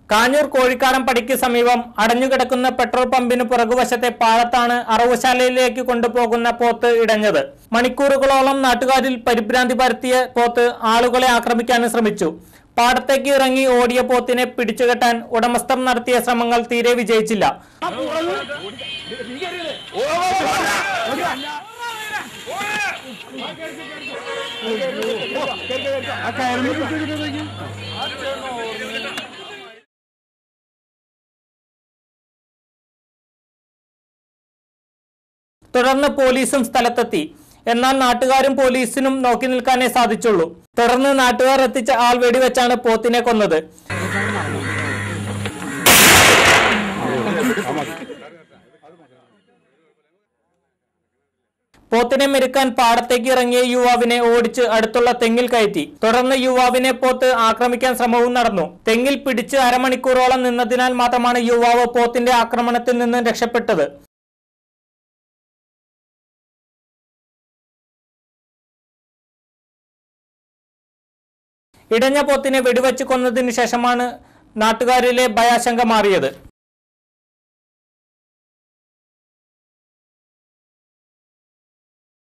കാഞ്ഞൂർ കോഴിക്കാടൻ പടിക്ക് സമീപം അടഞ്ഞുകിടക്കുന്ന പെട്രോൾ പമ്പിന് പുറകുവശത്തെ പാളത്താണ് അറവുശാലയിലേക്ക് കൊണ്ടുപോകുന്ന പോത്ത് ഇടഞ്ഞത് മണിക്കൂറുകളോളം നാട്ടുകാരിൽ പരിഭ്രാന്തി പരത്തിയ പോത്ത് ആളുകളെ ആക്രമിക്കാനും ശ്രമിച്ചു പാടത്തേക്ക് ഇറങ്ങി ഓടിയ പോത്തിനെ പിടിച്ചുകെട്ടാൻ ഉടമസ്ഥർ നടത്തിയ ശ്രമങ്ങൾ തീരെ വിജയിച്ചില്ല തുടർന്ന് പോലീസും സ്ഥലത്തെത്തി എന്നാൽ നാട്ടുകാരും പോലീസിനും നോക്കി നിൽക്കാനേ സാധിച്ചുള്ളൂ തുടർന്ന് നാട്ടുകാർ എത്തിച്ച ആൾ വെടിവെച്ചാണ് പോത്തിനെ കൊന്നത് പോത്തിനെ മെരുക്കാൻ പാടത്തേക്ക് ഇറങ്ങിയ യുവാവിനെ ഓടിച്ച് അടുത്തുള്ള തെങ്ങിൽ കയറ്റി തുടർന്ന് യുവാവിനെ പോത്ത് ആക്രമിക്കാൻ ശ്രമവും നടന്നു തെങ്ങിൽ പിടിച്ച് അരമണിക്കൂറോളം നിന്നതിനാൽ മാത്രമാണ് യുവാവ് പോത്തിന്റെ ആക്രമണത്തിൽ നിന്ന് രക്ഷപ്പെട്ടത് ഇടഞ്ഞ പോത്തിനെ വെടിവെച്ച് കൊന്നതിനു ശേഷമാണ് നാട്ടുകാരിലെ ഭയാശങ്ക മാറിയത്